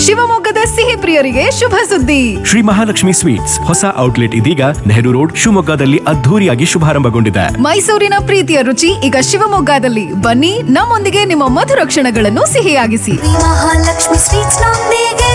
ಶಿವಮೊಗ್ಗದ ಸಿಹಿ ಪ್ರಿಯರಿಗೆ ಶುಭ ಸುದ್ದಿ ಶ್ರೀ ಮಹಾಲಕ್ಷ್ಮಿ ಸ್ವೀಟ್ಸ್ ಹೊಸ ಔಟ್ಲೆಟ್ ಇದೀಗ ನೆಹರು ರೋಡ್ ಶಿವಮೊಗ್ಗದಲ್ಲಿ ಅದ್ಧೂರಿಯಾಗಿ ಶುಭಾರಂಭಗೊಂಡಿದೆ ಮೈಸೂರಿನ ಪ್ರೀತಿಯ ರುಚಿ ಈಗ ಶಿವಮೊಗ್ಗದಲ್ಲಿ ಬನ್ನಿ ನಮ್ಮೊಂದಿಗೆ ನಿಮ್ಮ ಮಧುರ ಕ್ಷಣಗಳನ್ನು ಸಿಹಿಯಾಗಿಸಿ ಮಹಾಲಕ್ಷ್ಮಿ ಸ್ವೀಟ್ಸ್ ನೊಂದಿಗೆ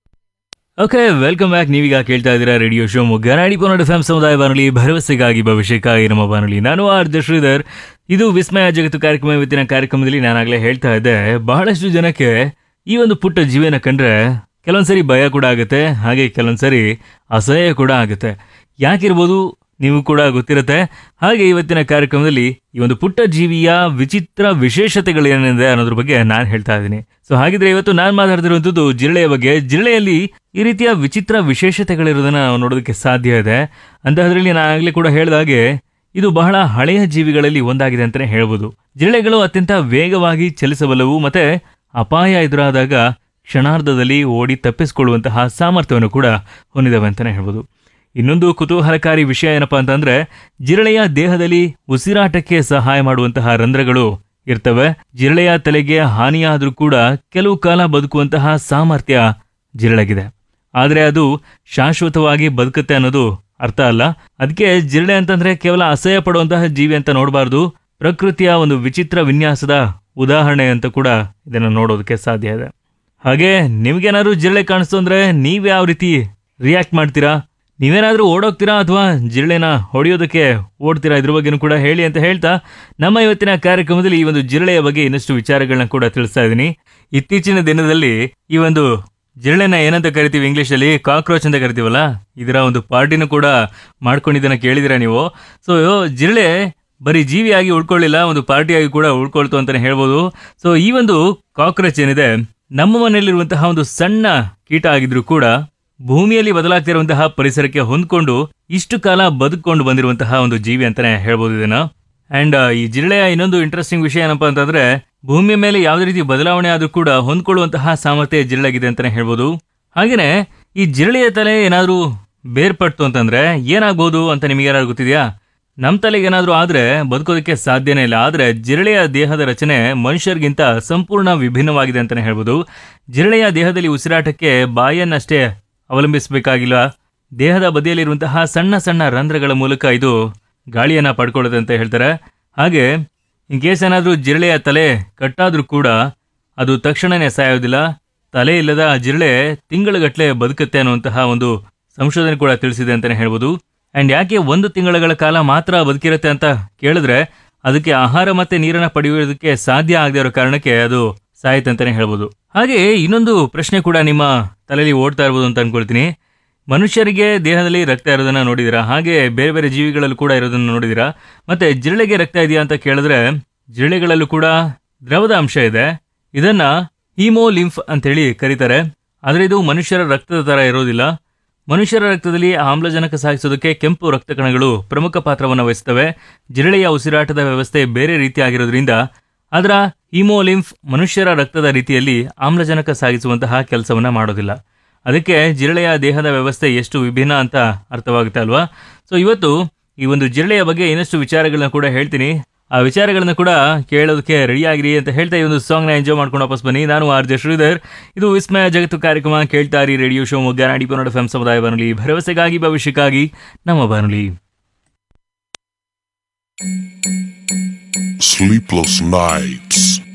ಓಕೆ ವೆಲ್ಕಮ್ ಬ್ಯಾಕ್ ನೀವೀಗ ಕೇಳ್ತಾ ಇದ್ದೀರಾ ರೇಡಿಯೋ ಶೋ ಮುಗ್ಗನಾಡಿ ಪೊನ್ನಡ ಎಫ್ ಸಮುದಾಯ ಬಾನುಲಿ ಭರವಸೆಗಾಗಿ ಭವಿಷ್ಯಕ್ಕಾಗಿ ನಮ್ಮ ಬಾನುಲಿ ನಾನು ಆರ್ ಜೆ ಶ್ರೀಧರ್ ಇದು ವಿಸ್ಮಯ ಜಗತ್ತು ಕಾರ್ಯಕ್ರಮ ಇವತ್ತಿನ ಕಾರ್ಯಕ್ರಮದಲ್ಲಿ ನಾನಾಗಲೇ ಹೇಳ್ತಾ ಇದ್ದೆ ಬಹಳಷ್ಟು ಜನಕ್ಕೆ ಈ ಒಂದು ಪುಟ್ಟ ಜೀವನ ಕಂಡ್ರೆ ಕೆಲವೊಂದ್ಸರಿ ಭಯ ಕೂಡ ಆಗುತ್ತೆ ಹಾಗೆ ಕೆಲವೊಂದ್ಸರಿ ಅಸಹ್ಯ ಕೂಡ ಆಗುತ್ತೆ ಯಾಕಿರ್ಬೋದು ನೀವು ಕೂಡ ಗೊತ್ತಿರುತ್ತೆ ಹಾಗೆ ಇವತ್ತಿನ ಕಾರ್ಯಕ್ರಮದಲ್ಲಿ ಈ ಒಂದು ಪುಟ್ಟ ಜೀವಿಯ ವಿಚಿತ್ರ ವಿಶೇಷತೆಗಳೇನಿದೆ ಅನ್ನೋದ್ರ ಬಗ್ಗೆ ನಾನು ಹೇಳ್ತಾ ಇದ್ದೀನಿ ಸೊ ಹಾಗಿದ್ರೆ ಇವತ್ತು ನಾನು ಮಾತಾಡ್ತಿರುವಂಥದ್ದು ಜಿರಳೆಯ ಬಗ್ಗೆ ಜಿರಳೆಯಲ್ಲಿ ಈ ರೀತಿಯ ವಿಚಿತ್ರ ವಿಶೇಷತೆಗಳಿರೋದನ್ನ ನಾವು ನೋಡೋದಕ್ಕೆ ಸಾಧ್ಯ ಇದೆ ಅಂತಹದ್ರಲ್ಲಿ ನಾನು ಆಗಲೇ ಕೂಡ ಹೇಳಿದ ಹಾಗೆ ಇದು ಬಹಳ ಹಳೆಯ ಜೀವಿಗಳಲ್ಲಿ ಒಂದಾಗಿದೆ ಅಂತಲೇ ಹೇಳ್ಬೋದು ಜಿರಳೆಗಳು ಅತ್ಯಂತ ವೇಗವಾಗಿ ಚಲಿಸಬಲ್ಲವು ಮತ್ತೆ ಅಪಾಯ ಎದುರಾದಾಗ ಕ್ಷಣಾರ್ಧದಲ್ಲಿ ಓಡಿ ತಪ್ಪಿಸಿಕೊಳ್ಳುವಂತಹ ಸಾಮರ್ಥ್ಯವನ್ನು ಕೂಡ ಹೊಂದಿದವೆ ಅಂತಲೇ ಹೇಳ್ಬೋದು ಇನ್ನೊಂದು ಕುತೂಹಲಕಾರಿ ವಿಷಯ ಏನಪ್ಪಾ ಅಂತಂದ್ರೆ ಜಿರಳೆಯ ದೇಹದಲ್ಲಿ ಉಸಿರಾಟಕ್ಕೆ ಸಹಾಯ ಮಾಡುವಂತಹ ರಂಧ್ರಗಳು ಇರ್ತವೆ ಜಿರಳೆಯ ತಲೆಗೆ ಹಾನಿಯಾದ್ರೂ ಕೂಡ ಕೆಲವು ಕಾಲ ಬದುಕುವಂತಹ ಸಾಮರ್ಥ್ಯ ಜಿರಳೆಗಿದೆ ಆದರೆ ಅದು ಶಾಶ್ವತವಾಗಿ ಬದುಕುತ್ತೆ ಅನ್ನೋದು ಅರ್ಥ ಅಲ್ಲ ಅದಕ್ಕೆ ಜಿರಳೆ ಅಂತಂದ್ರೆ ಕೇವಲ ಅಸಹ್ಯ ಪಡುವಂತಹ ಜೀವಿ ಅಂತ ನೋಡಬಾರ್ದು ಪ್ರಕೃತಿಯ ಒಂದು ವಿಚಿತ್ರ ವಿನ್ಯಾಸದ ಉದಾಹರಣೆ ಅಂತ ಕೂಡ ಇದನ್ನು ನೋಡೋದಕ್ಕೆ ಸಾಧ್ಯ ಇದೆ ಹಾಗೆ ನಿಮ್ಗೇನಾದ್ರು ಜಿರಳೆ ಕಾಣಿಸ್ತು ಅಂದ್ರೆ ನೀವ್ ಯಾವ ರೀತಿ ರಿಯಾಕ್ಟ್ ಮಾಡ್ತೀರಾ ನೀವೇನಾದ್ರೂ ಓಡೋಗ್ತೀರಾ ಅಥವಾ ಜಿರಳೆನ ಹೊಡೆಯೋದಕ್ಕೆ ಓಡ್ತೀರಾ ಇದ್ರ ಬಗ್ಗೆನೂ ಕೂಡ ಹೇಳಿ ಅಂತ ಹೇಳ್ತಾ ನಮ್ಮ ಇವತ್ತಿನ ಕಾರ್ಯಕ್ರಮದಲ್ಲಿ ಈ ಒಂದು ಜಿರಳೆಯ ಬಗ್ಗೆ ಇನ್ನಷ್ಟು ವಿಚಾರಗಳನ್ನ ಕೂಡ ತಿಳಿಸ್ತಾ ಇದ್ದೀನಿ ಇತ್ತೀಚಿನ ದಿನದಲ್ಲಿ ಈ ಒಂದು ಜಿರಳೆನ ಏನಂತ ಕರಿತೀವಿ ಇಂಗ್ಲಿಷಲ್ಲಿ ಕಾಕ್ರೋಚ್ ಅಂತ ಕರಿತೀವಲ್ಲ ಇದರ ಒಂದು ಪಾರ್ಟಿನೂ ಕೂಡ ಮಾಡ್ಕೊಂಡಿದ್ದನ್ನ ಕೇಳಿದಿರಾ ನೀವು ಸೊ ಜಿರಳೆ ಬರೀ ಜೀವಿಯಾಗಿ ಉಳ್ಕೊಳ್ಳಿಲ್ಲ ಒಂದು ಪಾರ್ಟಿಯಾಗಿ ಕೂಡ ಉಳ್ಕೊಳ್ತು ಅಂತಾನೆ ಹೇಳ್ಬೋದು ಸೊ ಈ ಒಂದು ಕಾಕ್ರೋಚ್ ಏನಿದೆ ನಮ್ಮ ಮನೆಯಲ್ಲಿರುವಂತಹ ಒಂದು ಸಣ್ಣ ಕೀಟ ಆಗಿದ್ರು ಕೂಡ ಭೂಮಿಯಲ್ಲಿ ಬದಲಾಗ್ತಿರುವಂತಹ ಪರಿಸರಕ್ಕೆ ಹೊಂದ್ಕೊಂಡು ಇಷ್ಟು ಕಾಲ ಬದುಕೊಂಡು ಬಂದಿರುವಂತಹ ಒಂದು ಜೀವಿ ಅಂತಾನೆ ಹೇಳ್ಬೋದು ಇದನ್ನ ಅಂಡ್ ಈ ಜಿರಳೆಯ ಇನ್ನೊಂದು ಇಂಟ್ರೆಸ್ಟಿಂಗ್ ವಿಷಯ ಏನಪ್ಪಾ ಅಂತಂದ್ರೆ ಭೂಮಿಯ ಮೇಲೆ ಯಾವುದೇ ರೀತಿ ಬದಲಾವಣೆ ಆದ್ರೂ ಕೂಡ ಹೊಂದ್ಕೊಳ್ಳುವಂತಹ ಸಾಮರ್ಥ್ಯ ಜಿರಳೆಗಿದೆ ಅಂತಾನೆ ಹೇಳ್ಬೋದು ಹಾಗೇನೆ ಈ ಜಿರಳೆಯ ತಲೆ ಏನಾದ್ರೂ ಬೇರ್ಪಡ್ತು ಅಂತಂದ್ರೆ ಏನಾಗ್ಬೋದು ಅಂತ ನಿಮಗೆ ಯಾರು ಗೊತ್ತಿದೆಯಾ ನಮ್ಮ ತಲೆಗೆ ಏನಾದ್ರೂ ಆದ್ರೆ ಬದುಕೋದಕ್ಕೆ ಸಾಧ್ಯನೇ ಇಲ್ಲ ಆದ್ರೆ ಜಿರಳೆಯ ದೇಹದ ರಚನೆ ಮನುಷ್ಯರಿಗಿಂತ ಸಂಪೂರ್ಣ ವಿಭಿನ್ನವಾಗಿದೆ ಅಂತಾನೆ ಹೇಳ್ಬೋದು ಜಿರಳೆಯ ದೇಹದಲ್ಲಿ ಉಸಿರಾಟಕ್ಕೆ ಬಾಯನ್ನಷ್ಟೇ ಅವಲಂಬಿಸಬೇಕಾಗಿಲ್ಲ ದೇಹದ ಬದಿಯಲ್ಲಿರುವಂತಹ ಸಣ್ಣ ಸಣ್ಣ ರಂಧ್ರಗಳ ಮೂಲಕ ಇದು ಗಾಳಿಯನ್ನ ಪಡ್ಕೊಳ್ಳುತ್ತೆ ಅಂತ ಹೇಳ್ತಾರೆ ಹಾಗೆ ಇನ್ ಕೇಸ್ ಏನಾದ್ರೂ ಜಿರಳೆಯ ತಲೆ ಕಟ್ಟಾದ್ರೂ ಕೂಡ ಅದು ತಕ್ಷಣನೇ ಸಾಯೋದಿಲ್ಲ ತಲೆ ಇಲ್ಲದ ಆ ಜಿರಳೆ ತಿಂಗಳುಗಟ್ಟಲೆ ಬದುಕುತ್ತೆ ಅನ್ನುವಂತಹ ಒಂದು ಸಂಶೋಧನೆ ಕೂಡ ತಿಳಿಸಿದೆ ಅಂತಾನೆ ಹೇಳ್ಬೋದು ಅಂಡ್ ಯಾಕೆ ಒಂದು ತಿಂಗಳ ಕಾಲ ಮಾತ್ರ ಬದುಕಿರುತ್ತೆ ಅಂತ ಕೇಳಿದ್ರೆ ಅದಕ್ಕೆ ಆಹಾರ ಮತ್ತೆ ನೀರನ್ನ ಪಡೆಯುವುದಕ್ಕೆ ಸಾಧ್ಯ ಆಗದೆ ಇರೋ ಕಾರಣಕ್ಕೆ ಅದು ಸಾಯ್ತು ಅಂತಾನೆ ಹೇಳ್ಬೋದು ಹಾಗೆ ಇನ್ನೊಂದು ಪ್ರಶ್ನೆ ಕೂಡ ನಿಮ್ಮ ತಲೆಯಲ್ಲಿ ಓಡ್ತಾ ಇರ್ಬೋದು ಅಂತ ಅನ್ಕೊಳ್ತೀನಿ ಮನುಷ್ಯರಿಗೆ ದೇಹದಲ್ಲಿ ರಕ್ತ ಇರೋದನ್ನ ನೋಡಿದಿರಾ ಹಾಗೆ ಬೇರೆ ಬೇರೆ ಜೀವಿಗಳಲ್ಲೂ ಕೂಡ ಇರೋದನ್ನ ನೋಡಿದಿರಾ ಮತ್ತೆ ಜಿರಳೆಗೆ ರಕ್ತ ಇದೆಯಾ ಅಂತ ಕೇಳಿದ್ರೆ ಜಿರಳೆಗಳಲ್ಲೂ ಕೂಡ ದ್ರವದ ಅಂಶ ಇದೆ ಇದನ್ನ ಹೀಮೋಲಿಂಫ್ ಅಂತೇಳಿ ಕರೀತಾರೆ ಆದ್ರೆ ಇದು ಮನುಷ್ಯರ ರಕ್ತದ ತರ ಇರೋದಿಲ್ಲ ಮನುಷ್ಯರ ರಕ್ತದಲ್ಲಿ ಆಮ್ಲಜನಕ ಸಾಗಿಸೋದಕ್ಕೆ ಕೆಂಪು ರಕ್ತ ಕಣಗಳು ಪ್ರಮುಖ ಪಾತ್ರವನ್ನು ವಹಿಸ್ತವೆ ಜಿರಳೆಯ ಉಸಿರಾಟದ ವ್ಯವಸ್ಥೆ ಬೇರೆ ರೀತಿಯಾಗಿರೋದ್ರಿಂದ ಅದರ ಹಿಮೋಲಿಂಫ್ ಮನುಷ್ಯರ ರಕ್ತದ ರೀತಿಯಲ್ಲಿ ಆಮ್ಲಜನಕ ಸಾಗಿಸುವಂತಹ ಕೆಲಸವನ್ನ ಮಾಡೋದಿಲ್ಲ ಅದಕ್ಕೆ ಜಿರಳೆಯ ದೇಹದ ವ್ಯವಸ್ಥೆ ಎಷ್ಟು ವಿಭಿನ್ನ ಅಂತ ಅರ್ಥವಾಗುತ್ತೆ ಅಲ್ವಾ ಸೊ ಇವತ್ತು ಈ ಒಂದು ಜಿರಳೆಯ ಬಗ್ಗೆ ಇನ್ನಷ್ಟು ವಿಚಾರಗಳನ್ನ ಕೂಡ ಹೇಳ್ತೀನಿ ಆ ವಿಚಾರಗಳನ್ನ ಕೂಡ ಕೇಳೋದಕ್ಕೆ ರೆಡಿ ಆಗಿರಿ ಅಂತ ಹೇಳ್ತಾ ಈ ಒಂದು ಸಾಂಗ್ನ ಎಂಜಾಯ್ ಮಾಡ್ಕೊಂಡು ವಾಪಸ್ ಬನ್ನಿ ನಾನು ಆರ್ ಜೆ ಶ್ರೀಧರ್ ಇದು ವಿಸ್ಮಯ ಜಗತ್ತು ಕಾರ್ಯಕ್ರಮ ಕೇಳ್ತಾ ಇರಿ ರೇಡಿಯೋ ಶೋ ಮೊಗ್ಗ ನಾಡಿ ಪನ್ನಡ ಎಫ್ ಸಮುದಾಯ ಬಾನುಲಿ ಭರವಸೆಗಾಗಿ ಭವಿಷ್ಯಕ್ಕಾಗಿ ನಮ್ಮ ಬಾನುಲಿ Sleepless nights.